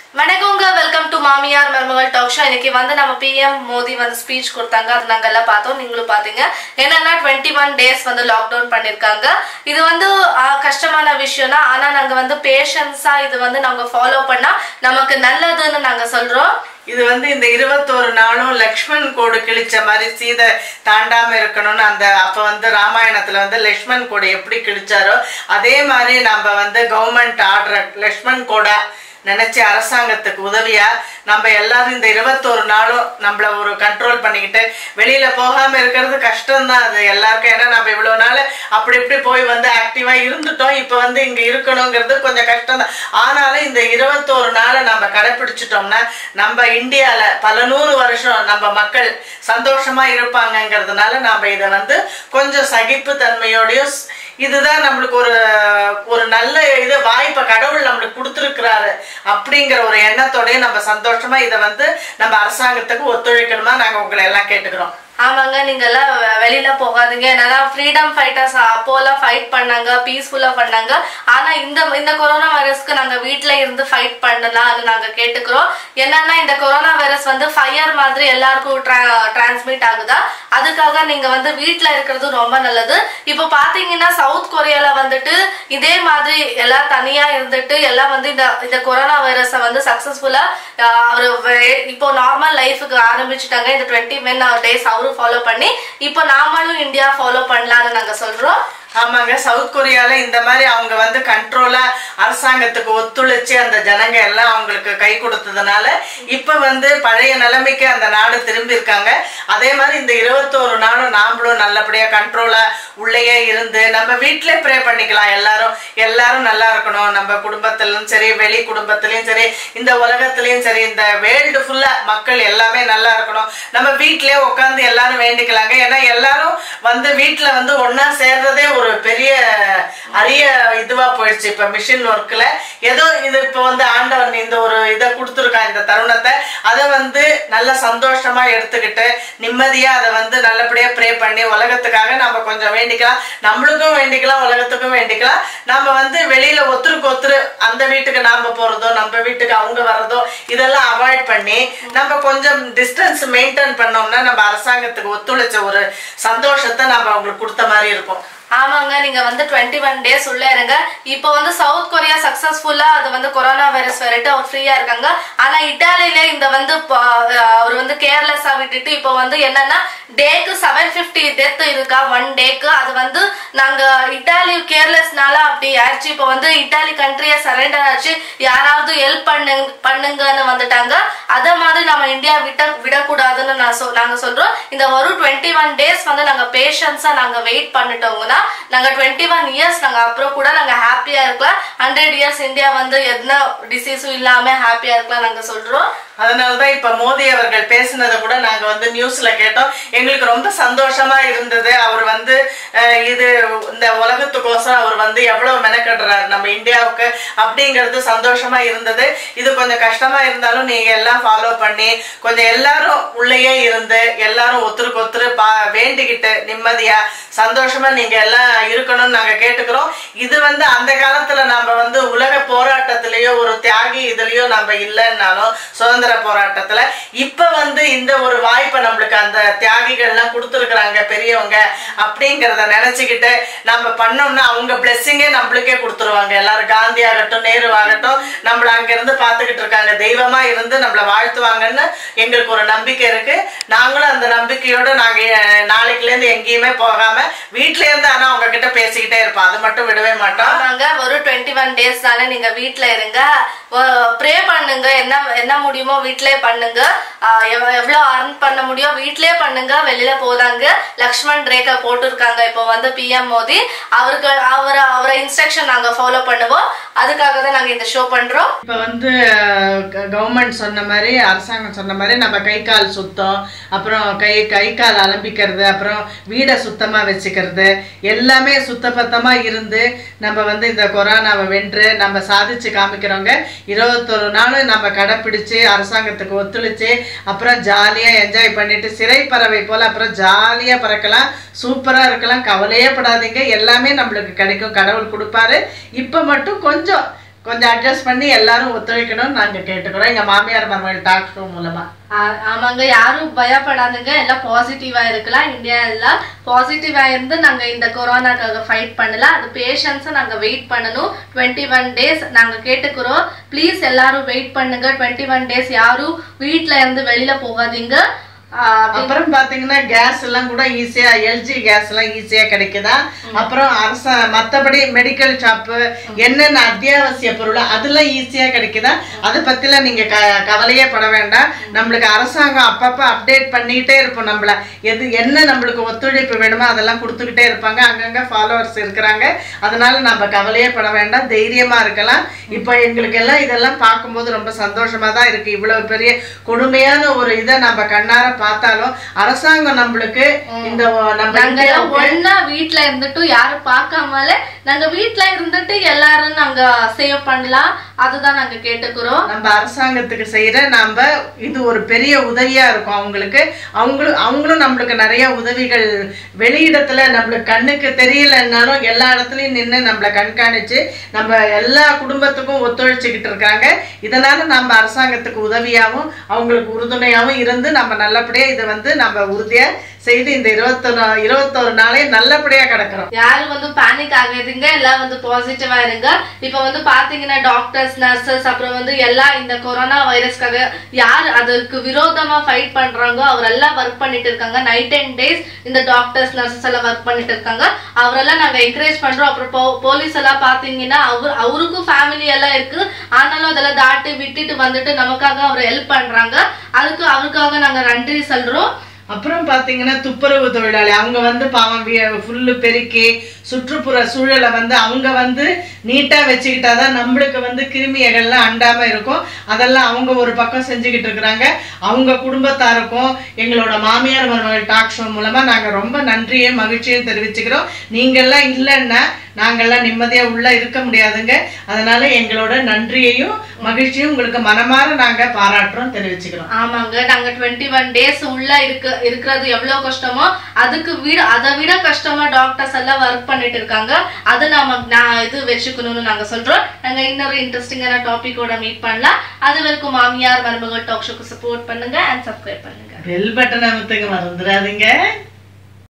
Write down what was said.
வணக்கங்க welcome to மாமியார் மருமகள் டாக் ஷோ இன்னைக்கு வந்து நம்ம பிஎம் மோடி வந்து ஸ்பீச் கொடுத்தாங்க அது நாங்க எல்லாம் பார்த்தோம் நீங்களும் பாத்தீங்க என்னன்னா டுவெண்ட்டி ஒன் டேஸ் வந்து லாக்டவுன் பண்ணிருக்காங்க இது வந்து ஆ, கஷ்டமான விஷயம் தான் ஆனா நாங்க வந்து பேஷன்ஸா இது வந்து நாங்க ஃபாலோ பண்ணா நமக்கு நல்லதுன்னு நாங்க சொல்றோம் இது வந்து இந்த இருபத்தோரு நாளும் லக்ஷ்மண் கோடு கிழிச்ச மாதிரி சீதை தாண்டாம இருக்கணும்னு அந்த அப்ப வந்து ராமாயணத்துல வந்து லக்ஷ்மண் கோடு எப்படி கிழிச்சாரோ அதே மாதிரி நம்ம வந்து கவர்மெண்ட் ஆர்டர் லக்ஷ்மண் கோடா நினைச்சு அரசாங்கத்துக்கு உதவியா நம்ம எல்லாரும் இந்த இருபத்தோரு நாளும் நம்மள ஒரு கண்ட்ரோல் பண்ணிக்கிட்டு வெளியில போகாம இருக்கிறது கஷ்டம்தான் அது எல்லாருக்கும் ஏன்னா நம்ம இவ்வளவு நாள் அப்படி இப்படி போய் வந்து ஆக்டிவா இருந்துட்டோம் இப்ப வந்து இங்க இருக்கணுங்கிறது கொஞ்சம் கஷ்டம் தான் ஆனாலும் இந்த இருபத்தோரு நாளை நம்ம கடைபிடிச்சிட்டோம்னா நம்ம இந்தியால பல நூறு வருஷம் நம்ம மக்கள் சந்தோஷமா இருப்பாங்கங்கிறதுனால நாம இதை வந்து கொஞ்சம் சகிப்பு தன்மையோடையும் ஸ்- இதுதான் நம்மளுக்கு ஒரு ஒரு நல்ல இது வாய்ப்பை கடவுள் நம்மளுக்கு கொடுத்துருக்கிறாரு அப்படிங்கிற ஒரு எண்ணத்தோடய நம்ம சந்தோஷமா இதை வந்து நம்ம அரசாங்கத்துக்கு ஒத்துழைக்கணுமா நாங்க உங்களை எல்லாம் கேட்டுக்கிறோம் ஆமாங்க நீங்க எல்லாம் வெ- வெளியில போகாதீங்க என்னதான் ஃப்ரீடம் ஃபைட்டர்ஸ் அப்போலாம் ஃபைட் பண்ணாங்க பீஸ்ஃபுல்லா பண்ணாங்க ஆனா இந்த இந்த கொரோனா வைரஸ்க்கு நாங்க வீட்ல இருந்து ஃபைட் பண்ணலாம்னு நாங்க கேட்டுக்கிறோம் என்னன்னா இந்த கொரோனா வைரஸ் வந்து ஃபயர் மாதிரி எல்லாருக்கும் டிரான்ஸ்மிட் ஆகுதா அதுக்காக நீங்க வந்து வீட்ல இருக்கிறது ரொம்ப நல்லது இப்போ பாத்தீங்கன்னா சவுத் கொரியால வந்துட்டு இதே மாதிரி எல்லாம் தனியா இருந்துட்டு எல்லாம் வந்து இந்த இந்த கொரோனா வைரஸை வந்து சக்சஸ்ஃபுல்லா அவர் இப்போ நார்மல் லைஃபுக்கு ஆரம்பிச்சுட்டாங்க இந்த டுவெண்ட்டி மென் டேஸ் அவரும் ஃபாலோ பண்ணி இப்போ நாமளும் இந்தியா ஃபாலோ பண்ணலாம்னு நாங்க சொல்றோம் ஆமாங்க சவுத் கொரியால இந்த மாதிரி அவங்க வந்து கண்ட்ரோலா அரசாங்கத்துக்கு ஒத்துழைச்சு அந்த ஜனங்க எல்லாம் அவங்களுக்கு கை கொடுத்ததுனால இப்ப வந்து பழைய நிலைமைக்கு அந்த நாடு திரும்பி இருக்காங்க அதே மாதிரி இந்த இருபத்தோரு நாளும் நாமளும் நல்லபடியா கண்ட்ரோலா உள்ளேயே இருந்து நம்ம வீட்டிலே ப்ரே பண்ணிக்கலாம் எல்லாரும் எல்லாரும் நல்லா இருக்கணும் நம்ம குடும்பத்திலும் சரி வெளி குடும்பத்திலயும் சரி இந்த உலகத்திலயும் சரி இந்த வேர்ல்டு ஃபுல்லா மக்கள் எல்லாமே நல்லா இருக்கணும் நம்ம வீட்டிலே உட்காந்து எல்லாரும் வேண்டிக்கலாங்க ஏன்னா எல்லாரும் வந்து வீட்டுல வந்து ஒண்ணா சேர்றதே ஒரு பெரிய அரிய இதுவா போயிடுச்சு இப்ப மிஷின் ஒர்க்ல ஏதோ இது இப்ப வந்து ஆண்டவன் இந்த ஒரு இதை கொடுத்துருக்கான் இந்த தருணத்தை அதை வந்து நல்ல சந்தோஷமா எடுத்துக்கிட்டு நிம்மதியா அதை வந்து நல்லபடியா ப்ரே பண்ணி உலகத்துக்காக நம்ம கொஞ்சம் வேண்டிக்கலாம் நம்மளுக்கும் வேண்டிக்கலாம் உலகத்துக்கும் வேண்டிக்கலாம் நம்ம வந்து வெளியில ஒத்துருக்கு ஒத்துரு அந்த வீட்டுக்கு நாம போறதோ நம்ம வீட்டுக்கு அவங்க வர்றதோ இதெல்லாம் அவாய்ட் பண்ணி நம்ம கொஞ்சம் டிஸ்டன்ஸ் மெயின்டைன் பண்ணோம்னா நம்ம அரசாங்கத்துக்கு ஒத்துழைச்ச ஒரு சந்தோஷத்தை நம்ம அவங்களுக்கு கொடுத்த மாதிரி இருக்கும் ஆமாங்க நீங்க வந்து டுவெண்ட்டி ஒன் டேஸ் உள்ள இருங்க இப்போ வந்து சவுத் கொரியா சக்சஸ்ஃபுல்லா அது வந்து கொரோனா வைரஸ் வரட்டு அவர் ஃப்ரீயா இருக்காங்க ஆனா இட்டாலியில இந்த வந்து ப- அவர் வந்து கேர்லெஸ்ஸா விட்டுட்டு இப்போ வந்து என்னன்னா டேக்கு செவன் பிப்டி டெத் இருக்கா ஒன் டேக்கு அது வந்து நாங்க இட்டாலி கேர்லெஸ்னால அப்படி ஆயிடுச்சு இப்போ வந்து இட்டாலி கண்ட்ரியை சரண்டர் ஆச்சு யாராவது ஹெல்ப் பண்ணு பண்ணுங்கன்னு வந்துட்டாங்க அதே மாதிரி நம்ம இந்தியா விட்ட விடக்கூடாதுன்னு நான் சொல் நாங்க சொல்றோம் இந்த ஒரு டுவெண்ட்டி ஒன் டேஸ் வந்து நாங்க பேஷன்ஸா நாங்க வெயிட் பண்ணிட்டோங்கன்னா நாங்க டுவெண்ட்டி ஒன் இயர்ஸ் நாங்க அப்புறம் கூட நாங்க ஹாப்பியா இருக்கலாம் ஹண்ட்ரட் இயர்ஸ் இந்தியா வந்து எந்த டிசீஸும் இல்லாம ஹாப்பியா இருக்கலாம் நாங்க சொல்றோம் அதனாலதான் இப்ப மோடி அவர்கள் பேசினதை கூட நாங்க வந்து நியூஸ்ல கேட்டோம் எங்களுக்கு ரொம்ப சந்தோஷமா இருந்தது அவர் வந்து அஹ், இது இந்த உலகத்துக்கோசரம் அவர் வந்து எவ்வளவு மெனக்கடுறாரு நம்ம இந்தியாவுக்கு அப்படிங்கிறது சந்தோஷமா இருந்தது இது கொஞ்சம் கஷ்டமா இருந்தாலும் நீங்க எல்லாம் ஃபாலோ பண்ணி கொஞ்சம் எல்லாரும் உள்ளேயே இருந்து எல்லாரும் ஒத்துருக்கு ஒத்துரு பா வேண்டிக்கிட்டு நிம்மதியா சந்தோஷமா நீங்க எல்லாம் இருக்கணும்னு நாங்க கேட்டுக்கிறோம் இது வந்து அந்த காலத்துல நம்ம வந்து உலக போராட்டத்திலயோ ஒரு தியாகி இதுலயோ நம்ம இல்லைன்னாலும் சுதந்திர போராட்டத்துல இப்ப வந்து இந்த ஒரு வாய்ப்பை நம்மளுக்கு அந்த தியாகிகள்லாம் கொடுத்துருக்குறாங்க பெரியவங்க அப்படிங்கிறத நினைச்சுக்கிட்டு நம்ம பண்ணோம்னா அவங்க பிளெஸ்ஸிங்கே நம்மளுக்கே கொடுத்துருவாங்க எல்லாரும் காந்தி ஆகட்டும் நேரு ஆகட்டும் நம்மள அங்க இருந்து பார்த்துக்கிட்டு இருக்காங்க தெய்வமா இருந்து நம்மள வாழ்த்துவாங்கன்னு எங்களுக்கு ஒரு நம்பிக்கை இருக்கு நாங்களும் அந்த நம்பிக்கையோட நாங்க அஹ், நாளைக்குல இருந்து எங்கேயுமே போகாம வீட்ல இருந்து ஆனா அவங்க கிட்ட பேசிக்கிட்டே இருப்போம் அது மட்டும் விடவே மாட்டோம் ஆமாங்க ஒரு டுவெண்ட்டி ஒன் டேஸ் தானே நீங்க வீட்ல இருங்க ப்ரே பண்ணுங்க என்ன என்ன முடியுமோ வீட்லயே பண்ணுங்க ஆஹ் எவ்- எவ்வளவு அர்ன் பண்ண முடியும் வீட்லயே பண்ணுங்க வெளியில போதாங்க லக்ஷ்மண் ரேகா போட்டிருக்காங்க இப்போ வந்து பிஎம் மோடி அவருக்கு அவர் அவரை இன்ஸ்ட்ரக்ஷன் நாங்க ஃபாலோ பண்ணுவோம் அதுக்காக தான் நாங்க இந்த ஷோ பண்றோம் இப்ப வந்து கவர்மெண்ட் சொன்ன மாதிரி அரசாங்கம் சொன்ன மாதிரி நம்ம கை கால் சுத்தம் அப்புறம் கை கை கால் அலம்பிக்கிறது அப்புறம் வீடை சுத்தமா வச்சுக்கிறது எல்லாமே சுத்தபத்தமா இருந்து நம்ம வந்து இந்த கொரோனாவை வென்று நம்ம சாதிச்சு காமிக்கிறவங்க இருபத்தொரு நாள் நம்ம கடைப்பிடிச்சு அரசாங்கத்துக்கு ஒத்துழைச்சு அப்புறம் ஜாலியா என்ஜாய் பண்ணிட்டு சிறை பறவை போல அப்புறம் ஜாலியா பறக்கலாம் சூப்பரா இருக்கலாம் கவலையே படாதீங்க எல்லாமே நம்மளுக்கு கிடைக்கும் கடவுள் கொடுப்பாரு இப்ப மட்டும் கொஞ்சம் கொஞ்சம் அட்ஜஸ்ட் பண்ணி எல்லாரும் ஒத்துழைக்கணும்னு நாங்க கேட்டுக்கிறோம் எங்க மாமியார் மருமகள் டாக் ஷோ மூலமா ஆ- ஆமாங்க யாரும் பயப்படாதுங்க எல்லாம் பாசிட்டிவா இருக்கலாம் இந்தியா எல்லாம் பாசிட்டிவா இருந்து நாங்க இந்த கொரோனாக்காக ஃபைட் பண்ணலாம் அது பேஷன்ஸை நாங்க வெயிட் பண்ணணும் டுவெண்ட்டி ஒன் டேஸ் நாங்க கேட்டுக்கிறோம் ப்ளீஸ் எல்லாரும் வெயிட் பண்ணுங்க டுவெண்ட்டி ஒன் டேஸ் யாரும் வீட்ல இருந்து வெளியில போகாதீங்க ஆ, அப்புறம் பாத்தீங்கன்னா கேஸ் எல்லாம் கூட ஈஸியா எல்ஜி கேஸ் எல்லாம் ஈஸியா கிடைக்குதா அப்புறம் அரச மத்தபடி மெடிக்கல் ஷாப்பு என்னென்ன அத்தியாவசிய பொருள் அதெல்லாம் ஈஸியா கிடைக்குதா அதை பத்திலாம் நீங்க க கவலையே பட வேண்டாம் நம்மளுக்கு அரசாங்கம் அப்பப்ப அப்டேட் பண்ணிக்கிட்டே இருப்போம் நம்மள எது என்ன நம்மளுக்கு ஒத்துழைப்பு வேணுமோ அதெல்லாம் கொடுத்துக்கிட்டே இருப்பாங்க அங்கங்க ஃபாலோவர்ஸ் இருக்கிறாங்க அதனால நம்ம கவலையே பட வேண்டாம் தைரியமா இருக்கலாம் இப்போ எங்களுக்கு எல்லாம் இதெல்லாம் பார்க்கும்போது ரொம்ப சந்தோஷமா தான் இருக்கு இவ்வளவு பெரிய கொடுமையான ஒரு இதை நம்ம கண்ணார பார்த்தாலும் அரசாங்கம் நம்மளுக்கு இந்த ஒ- நம்ம நாங்க எல்லாம் இந்தியாவுக்கு ஒண்ணா வீட்ல இருந்துட்டு யாரும் பார்க்காமலே நாங்க வீட்ல இருந்துட்டு எல்லாரும் நாங்க சேவ் பண்ணலாம் அதுதான் நாங்க கேட்டுக்கிறோம் நம்ம அரசாங்கத்துக்கு செய்யற நாம இது ஒரு பெரிய உதவியா இருக்கும் அவங்களுக்கு அவங்களும் அவங்களும் நம்மளுக்கு நிறைய உதவிகள் வெளியிடத்துல நம்மளுக்கு கண்ணுக்கு தெரியலன்னாலும் எல்லா இடத்துலயும் நின்று நம்மளை கண்காணிச்சு நம்ம எல்லா குடும்பத்துக்கும் ஒத்துழைச்சுக்கிட்டு இருக்காங்க இதனால நம்ம அரசாங்கத்துக்கு உதவியாகவும் அவங்களுக்கு உறுதுணையாகவும் இருந்து நம்ம நல்லபடியா இதை வந்து நம்ம உறுதியா செய்து இந்த இருபத்தொரு இருபத்தொரு நாளையும் நல்லபடியா கிடக்குறோம் யாரும் வந்து பேனிக் ஆகாதீங்க எல்லாம் வந்து பாசிட்டிவா இருங்க இப்ப வந்து பாத்தீங்கன்னா டாக்டர்ஸ் நர்சஸ் அப்புறம் வந்து எல்லாம் இந்த கொரோனா வைரஸ்க்காக யார் அதுக்கு விரோதமா ஃபைட் பண்றாங்க அவரெல்லாம் ஒர்க் பண்ணிட்டு இருக்காங்க நைட் அண்ட் டேஸ் இந்த டாக்டர்ஸ் நர்சஸ் எல்லாம் ஒர்க் பண்ணிட்டு இருக்காங்க அவரெல்லாம் நாங்க என்கரேஜ் பண்றோம் அப்புறம் போ- போலீஸ் எல்லாம் பாத்தீங்கன்னா அவர் அவருக்கும் ஃபேமிலி எல்லாம் இருக்கு ஆனாலும் அதெல்லாம் தாட்டி விட்டுட்டு வந்துட்டு நமக்காக அவர் ஹெல்ப் பண்றாங்க அதுக்கு அவருக்காக நாங்க நன்றி சொல்றோம் அப்புறம் பாத்தீங்கன்னா துப்புரவு தொழிலாளி அவங்க வந்து பாவம் ஃபுல்லு பெருக்கி சுற்றுப்புற சூழலை வந்து அவங்க வந்து நீட்டா வச்சுக்கிட்டாதான் நம்மளுக்கு வந்து கிருமியகள்லாம் அண்டாம இருக்கும் அதெல்லாம் அவங்க ஒரு பக்கம் செஞ்சுக்கிட்டு இருக்கிறாங்க அவங்க குடும்பத்தாருக்கும் எங்களோட மாமியார் மருமகள் டாக் ஷோ மூலமா நாங்க ரொம்ப நன்றியும் மகிழ்ச்சியும் தெரிவிச்சுக்கிறோம் நீங்கெல்லாம் இல்லைன்னா நாங்கெல்லாம் நிம்மதியா உள்ள இருக்க முடியாதுங்க அதனால எங்களோட நன்றியையும் மகிழ்ச்சியும் உங்களுக்கு மனமாற நாங்க பாராட்டுறோம் தெரிவிச்சுக்கிறோம் ஆமாங்க நாங்க டுவெண்ட்டி ஒன் டேஸ் உள்ள இருக்க இருக்கிறது எவ்வளவு கஷ்டமோ அதுக்கு விட அதை விட கஷ்டமா டாக்டர்ஸ் எல்லாம் ஒர்க் பண்ணிட்டு இருக்காங்க அது நாம நான் இது வச்சுக்கணும்னு நாங்க சொல்றோம் நாங்க இன்னொரு இன்ட்ரெஸ்டிங்கான டாபிக்கோட மீட் பண்ணலாம் அது வரைக்கும் மாமியார் மருமகள் டாக் ஷோக்கு சப்போர்ட் பண்ணுங்க அண்ட் சப்ஸ்கிரைப் பண்ணுங்க பெல் பட்டன் அமுத்துங்க மறந்துடாதீங்க